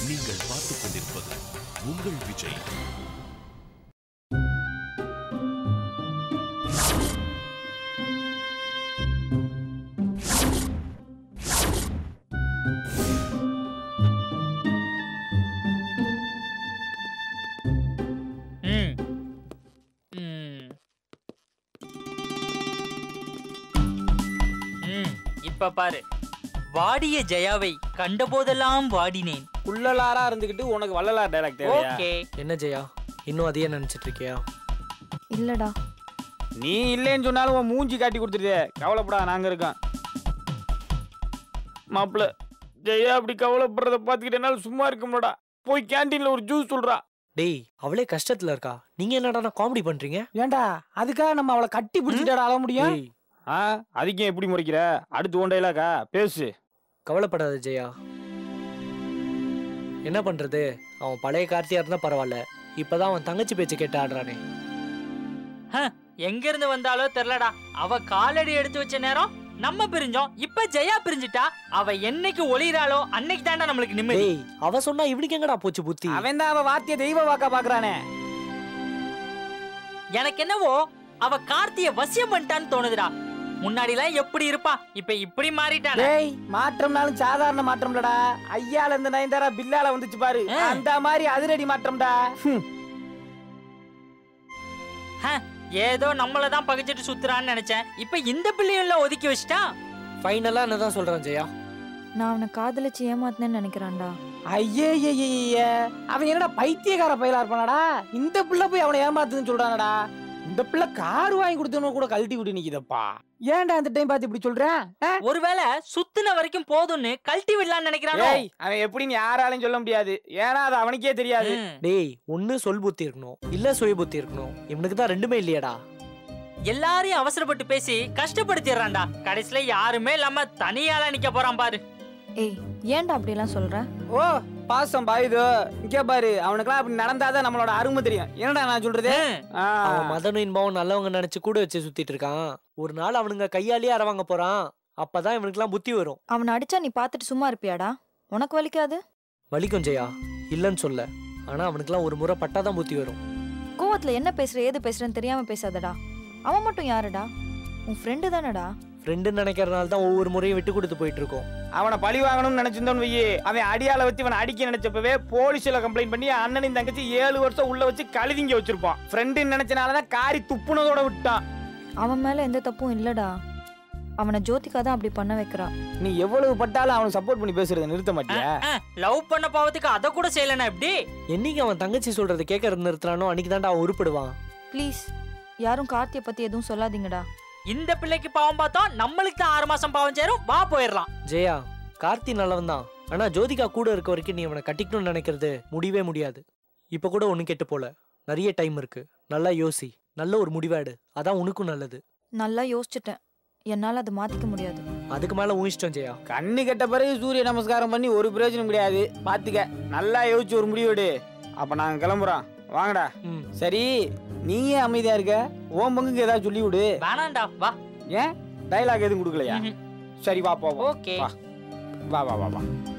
நீங்கள் பார்த்துக் கொண்டிருப்பது உங்கள் விஜய் ம் ம் ம் இப்ப பாரு வாடிய ஜெயாவை கண்டபோதெல்லாம் வாடினேன் குள்ளலாரா இருந்துகிட்டு உனக்கு வள்ளலார் டைலாக் தேவையா ஓகே என்ன ஜெயா இன்னும் அதையே நினைச்சிட்டு இருக்கியா இல்லடா நீ இல்லைன்னு சொன்னாலும் உன் மூஞ்சி காட்டி கொடுத்துருதே கவலைப்படாத நாங்க இருக்கோம் மாப்பிள்ள ஜெயா அப்படி கவலைப்படுறத பார்த்துக்கிட்டு என்னால சும்மா இருக்க முடியாடா போய் கேண்டீன்ல ஒரு ஜூஸ் சொல்றா டேய் அவளே கஷ்டத்துல இருக்கா நீங்க என்னடா காமெடி பண்றீங்க ஏன்டா அதுக்காக நம்ம அவளை கட்டி பிடிச்சிட்டாடா அழ முடியும் டேய் ஆ அதுக்கே எப்படி முறைக்கிற அடுத்து உன் டைலாக்கா பேசு கவலைப்படாத ஜெயா என்ன பண்றது அவன் பழைய கார்த்தியா இருந்தா பரவாயில்ல இப்பதான் அவன் தங்கச்சி பேச்சு கேட்டு ஆடுறானே எங்க இருந்து வந்தாலோ தெரியலடா அவ காலடி எடுத்து வச்ச நேரம் நம்ம பிரிஞ்சோம் இப்ப ஜெயா பிரிஞ்சிட்டா அவ என்னைக்கு ஒளிராளோ அன்னைக்கு தாண்டா நம்மளுக்கு நிம்மதி டேய் அவ சொன்னா இவனுக்கு எங்கடா போச்சு புத்தி அவன் தான் அவ வாத்திய தெய்வ வாக்கா பாக்குறானே எனக்கு என்னவோ அவ கார்த்திய வசியம் பண்ணிட்டான்னு தோணுதுடா முன்னாடிலாம் எப்படி இருப்பா இப்ப இப்படி மாறிட்டானே டேய் மாற்றம்னாலும் சாதாரண மாற்றம்லடா ஐயால இருந்து நயன்தாரா பில்லால வந்துச்சு பாரு ஆ. அந்த மாதிரி அதிரடி மாற்றம்டா ஹம். ஏதோ நம்மள தான் பகைச்சிட்டு சுத்துறான்னு நினைச்சேன் இப்ப இந்த பிள்ளையுள்ள ஒதுக்கி வச்சிட்டா ஃபைனலா என்னதான் சொல்றான் ஜெயா நான் அவனை காதலிச்சு ஏமாத்தினேன்னு நினைக்கிறான்டா ஐயே ஐயே, ஐயே, ஐயே. அவன் என்னடா பைத்தியக்கார பயிலா இருப்பானடா இந்த பிள்ளை போய் அவனை ஏமாத்துன்னு சொல்றானடா இந்த பிள்ளை கார் வாங்கி கொடுத்தவன கூட கழட்டி விட்டு நிக்குதப்பா ஏன்டா அந்த டைம் பார்த்து இப்படி சொல்ற ஆ? ஒருவேளை சுத்துன வரைக்கும் போதும்னு கழட்டி விடலாம்னு நினைக்கிறானோ ஏய் அவன் எப்படின்னு யாராலையும் சொல்ல முடியாது ஏன்னா அது அவனுக்கே தெரியாது ம். டேய் ஒண்ணு சொல் புத்தி இருக்கணும் இல்ல சுய புத்தி இருக்கணும் இவனுக்கு தான் ரெண்டுமே இல்லையாடா எல்லாரையும் அவசரப்பட்டு பேசி கஷ்டப்படுத்திடுறான்டா கடைசியில யாருமே இல்லாம தனியால நிக்க போறான் பாரு ஏய் ஏன்டா அப்படிலாம் சொல்ற ஓ பாசம் பாயுதோ இங்கே பாரு அவனுக்குலாம் அப்படி நடந்தாதான் நம்மளோட அருமை தெரியும் என்னடா நான் சொல்றது ம். ஆ. அவன் மதனும் இன்பாவும் நல்லவங்க நினைச்சு கூட வச்சு சுத்திட்டு இருக்கான் ஒரு நாள் அவனுங்க கையாலேயே அரவாங்க போறான் அப்பதான் இவனுக்குலாம் புத்தி வரும் அவனை அடிச்சா நீ பார்த்துட்டு சும்மா இருப்பியாடா உனக்கு வலிக்காது வலிக்கும் ஜெயா இல்லைன்னு சொல்ல ஆனா அவனுக்குலாம் ஒரு முறை பட்டாதான் புத்தி வரும் கோவத்துல என்ன பேசுற ஏது பேசுறேன்னு தெரியாம பேசாதடா அவன் மட்டும் யாருடா உன் ஃப்ரெண்டு தானடா ஃப்ரெண்டுன்னு நினைக்கிறனால தான் ஒவ்வொரு முறையும் விட்டு கொடுத்து போயிட்டு இருக்கோம் அவனை பழி வாங்கணும்னு நினைச்சிருந்தோன்னு வையே அவன் அடியால வச்சு அவனை அடிக்க நினைச்சப்பவே போலீஸ்ல கம்ப்ளைண்ட் பண்ணி அண்ணனின் தங்கச்சி ஏழு வருஷம் உள்ள வச்சு கழுதிங்க வச்சிருப்பான் ஃப்ரெண்டுன்னு நினைச்சனாலதான் காரி துப்புனதோட விட்டான் அவன் மேல எந்த தப்பும் இல்லடா அவனை ஜோதிகா தான் அப்படி பண்ண வைக்கிறா நீ எவ்வளவு பட்டாலும் அவனுக்கு சப்போர்ட் பண்ணி பேசுறதை நிறுத்த மாட்டியா லவ் பண்ண பாவத்துக்கு அத கூட செய்யலனா எப்படி என்னைக்கு அவன் தங்கச்சி சொல்றது கேட்க நிறுத்துறானோ அன்னைக்கு தான்டா அவன் உருப்படுவான் ப்ளீஸ் யாரும் கார்த்தியை பத்தி எதுவும் சொல்லாதீங்கடா இந்த பிள்ளைக்கு பாவம் பார்த்தோம் நம்மளுக்கு தான் ஆறு மாசம் பாவம் சேரும் வா போயிடலாம் ஜெயா கார்த்தி நல்லவன் தான் ஆனா ஜோதிகா கூட இருக்க வரைக்கும் நீ அவனை கட்டிக்கணும்னு நினைக்கிறது முடியவே முடியாது இப்ப கூட ஒண்ணு கெட்டு போல நிறைய டைம் இருக்கு நல்லா யோசி நல்ல ஒரு முடிவாடு அதான் உனக்கும் நல்லது நல்லா யோசிச்சுட்டேன் என்னால அதை மாத்திக்க முடியாது அதுக்கு மேல உன் இஷ்டம் ஜெயா கண்ணு கெட்ட பிறகு சூரிய நமஸ்காரம் பண்ணி ஒரு பிரயோஜனம் கிடையாது பாத்துக்க நல்லா யோசிச்சு ஒரு முடிவெடு அப்ப நாங்க கிளம்புறோம் வாங்கடா ம் சரி நீ ஏன் அமைதியா இருக்க உன் பங்குக்கு ஏதாவது சொல்லி விடு வேணாண்டா வா ஏன் டைலாக் எதுவும் கொடுக்கலையா ம்ஹும். சரி வா போவோம் ஓகே வா. வா வா வா வா